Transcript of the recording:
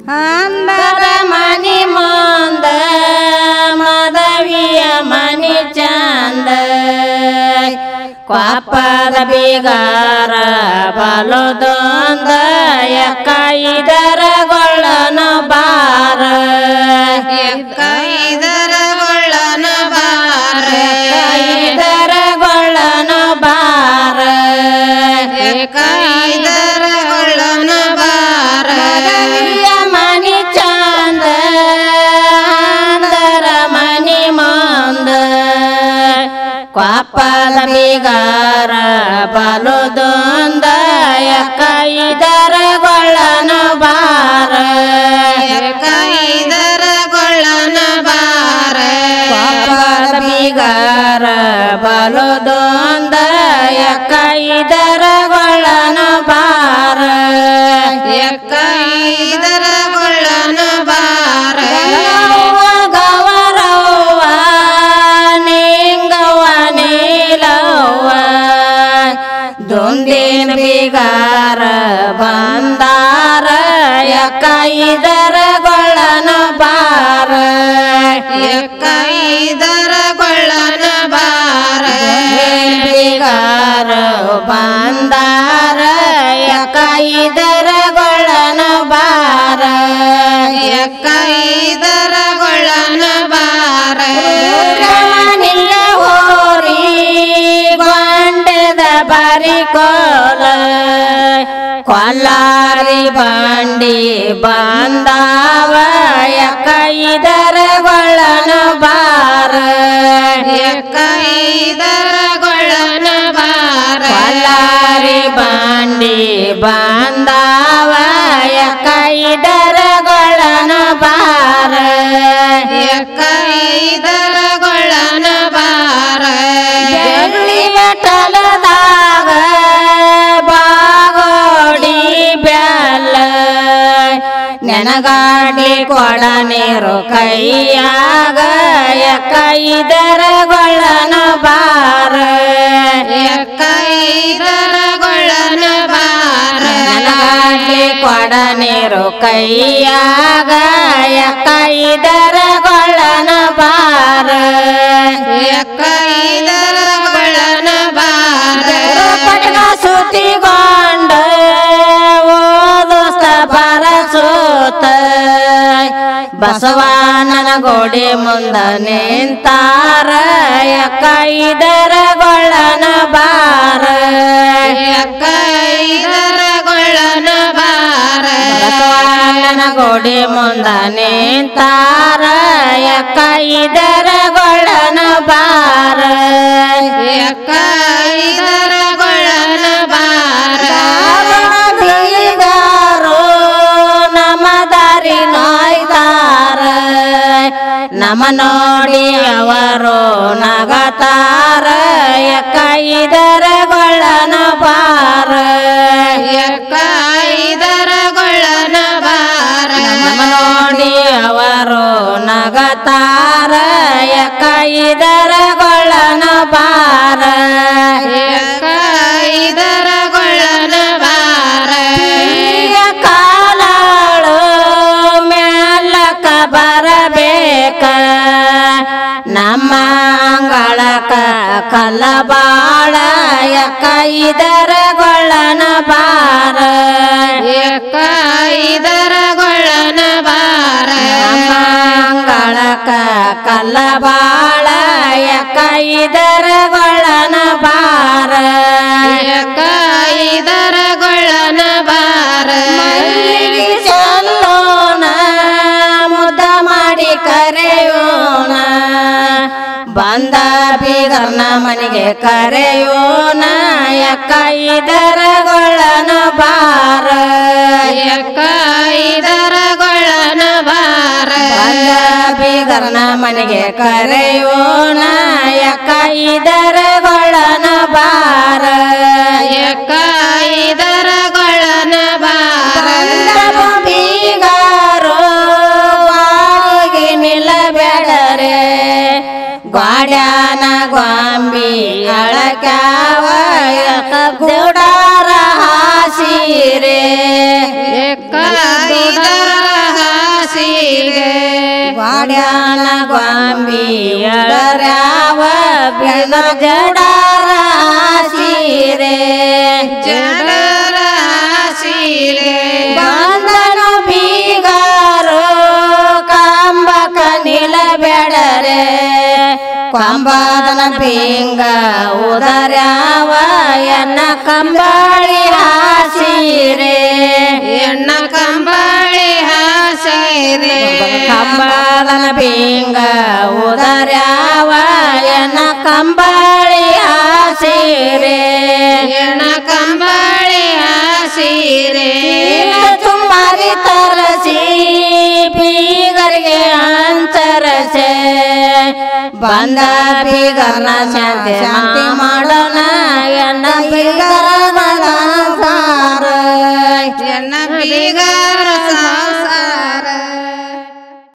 ಅಂದರ ಮನಿ ಮುಂದ ಮದವಿಯ ಮನಿ ಚಂದ ಕ್ವಾಪದ ಬೀಗಾರ ಬಲುದೊಂದ ಎಕ್ಕ ಇದರಗೊಳ್ಳನ ಬಾರ ಎಕ್ಕ ಇದರಗೊಳ್ಳನ ಬಾರ ಇದರಗೊಳ್ಳನ ಬಾರ ಎಕ್ಕ ಇದರಗೊಳ್ಳನ ಬಾರ ಮದವಿಯ ಮನಿ ಚಂದ ಅಂದರ ಮನಿ ಮುಂದ ಕ್ವಾಪದ ಬೀಗಾರ ಬಲುದೊಂದ ಎಕ್ಕ ಇದರಗೊಳ್ಳನ ಬಾರ ಎಕ್ಕ ಇದರಗೊಳ್ಳನ ಬಾರ ಕ್ವಾಪದ ಬೀಗಾರ ಬಲುದೊಂದ ಎಕ್ಕ ಇದರಗೊಳ್ಳನ ಬಾರ ಎಕ್ಕ ಇದರಗೊಳ್ಳನ ಬಾರ ಗವರವ್ವ ನಿಂಗವ್ವ ನೀಲವ್ವ ದೊಂದಿನ ಬಿಗಾರ ಬಂದಾರ ಎಕ್ಕ ಇದರಗೊಳ್ಳನ ಬಾರ ಎಕ್ಕ ಇದರಗೊಳ್ಳನ ಬಾರ ಬಿಗಾರ ಬಂದಾರ ಎಕ್ಕ ಇದರಗೊಳ್ಳನ ಬಾರ ಎಕ್ಕ ಇದರಗೊಳ್ಳನ ಬಾರ ಮನೆಯ ಹೋರಿ ಗೊಂಡದ ಬರಿ ಕೋಲ ಕೊಲ್ಲಾರಿ ಬಂಡಿ ಬಂದಾವ ಎಕ್ಕ ಇದರಗೊಳ್ಳನ ಬಾರ ಎಕ್ಕ ಇದರಗೊಳ್ಳನ ಬಾರ ಕೊಲ್ಲಾರಿ ಬಂಡಿ ಬಂದಾವ ಎಕ್ಕ ಇದರಗೊಳ್ಳನ ಬಾರ ಎಕ್ಕ ಇದರಗೊಳ್ಳನ ಬಾರ ಬೆಳ್ಳಿ ಬೆಟ್ಟಲದಾಗ ಬಾಗೋಡಿ ಬ್ಯಾಲ ನೆನಗಾಡಿ ಕೊಡ ನೀರು ಕೈಯಾಗ ಎಕ್ಕ ಇದರಗೊಳ್ಳನ ಬಾರ ಎಕ್ಕ ಇದರಗೊಳ್ಳನ ಬಾರ ನೆನಗಾಡಿ ಕೊಡ ನೀರು ಕೈಯಾಗ ಎಕ್ಕ ಇದರಗೊಳ್ಳನ ಬಾರ ಎಕ್ಕ ಇದರಗೊಳ್ಳನ ಬಾರ ಪಟಕ ಸುತ್ತಿಗೊಂಡ ಓದೋಸ್ತ ಬರಸೋತ ಬಸವಣ್ಣನ ಗೋಡೆ ಮುಂದ ನಿಂತಾರ ಎಕ್ಕ ಇದರಗೊಳ್ಳನ ಬಾರ ಎಕ್ಕ ಇದರಗೊಳ್ಳನ ಬಾರ ಬಸವಣ್ಣನ ಗೋಡೆ ಮುಂದ ನಿಂತಾರ ಎಕ್ಕ ಇದರಗೊಳ್ಳನ ಬಾರ ಎಕ್ಕ ಇದರಗೊಳ್ಳನ ಬಾರ ಬೀಗಾರೋ ನಮ ದಾರಿ ನೋಯ್ತಾರ ನಮ ನೋಡಿ ಅವರು ನಗತಾರ ಎಕ್ಕ ಇದರಗೊಳ್ಳನ ಬಾರ ಎಕ್ಕ ಇದರಗೊಳ್ಳನ ಬಾರ ನಮ ನೋಡಿ ಅವರು ನಗತಾರ ಎಕ್ಕ ಇದರಗೊಳ್ಳನ ಬಾರ ಎಕ್ಕ ಇದರಗೊಳ್ಳನ ಬಾರ ಕಾಲಾಳು ಮ್ಯಾಲಕ ಬರಬೇಕ ನಮ್ಮ ಅಂಗಳಕ ಕಲ್ಲ ಬಾಳ ಎಕ್ಕ ಇದರಗೊಳ್ಳನ ಬಾರ ಎಕ್ಕ ಇದರಗೊಳ್ಳನ ಬಾರ ನಮ್ಮ ಅಂಗಳಕ ಕಲ್ಲ ಬಾಳ ಎಕ್ಕ ಇದರಗೊಳ್ಳನ ಬಾರ ಎಕ್ಕ ಇದರಗೊಳ್ಳನ ಬಾರ ಮಲ್ಲಿಗೆ ಚೆಲ್ಲೋಣ ಮುದ್ದ ಮಾಡಿ ಕರೆಯೋಣ ಬಂದ ಬೀಗರ್ನ ಮನೆಗೆ ಕರೆಯೋಣ ಎಕ್ಕ ಇದರಗೊಳ್ಳನ ಬಾರ ಎಕ್ಕ ಇದರಗೊಳ್ಳನ ಬಾರ ಬಂದ ಬೀಗರ್ನ ಮನೆಗೆ ಕರೆಯೋಣ ಎಕ್ಕ ಇದರಗೊಳ್ಳನ ಬಾರ ಎಕ್ಕ ಇದರಗೊಳ್ಳನ ಬಾರ ಬೀಗಾರೋ ವಾರಿಗೆ ನಿಲ್ಲಬೇಡರೆ ಗ್ವಾಡ್ಯಾನ ಗ್ವಾಂಬಿ ಅಳಕ್ಯಾವ ಗುಡಾರ ಹಾಸಿರೆ ಗುಡಾರ ಸೀರೆ ವಾಡ್ಯಾನ ಗೊಂಬಿ ಎಡರ್ಯಾವ ಬಿದ ಜಡಾರ ಸೀರೆ ಜನರ ಸೀರೆ ಬಂದನು ಬೀಗಾರು ಕಂಬಕ ನಿಲಬೇಡರೆ ಕೊಂಬದನ ಬಿಂಗ ಉದರ್ಯಾವ ಎನ್ನ ಕಂಬಳಿ ಹಾಸಿರೆ ಎಣ್ಣ ಕಂಬಳಿ ಹಾಸೈರೆ ಕಂಬದನ ಬಿಂಗ ಉದರ್ಯಾವ ಎನ್ನ ಕಂಬಳಿ ಹಾಸಿರೆ ಎಣ್ಣ ಕಂಬಳಿ ಹಾಸೀರೆ ತುಂಬಾರಿ ತರಸಿ ಬೀಗರಿಗೆ ಅಂತರಸೆ ಬಂದ ಬೀಗರ್ನ ಶಾಂತಿ ಶಾಂತಿ ಮಾಡೋಣ ಎನ್ನ ಬೀಗರ ಎಣ್ಣ ಬೀಗ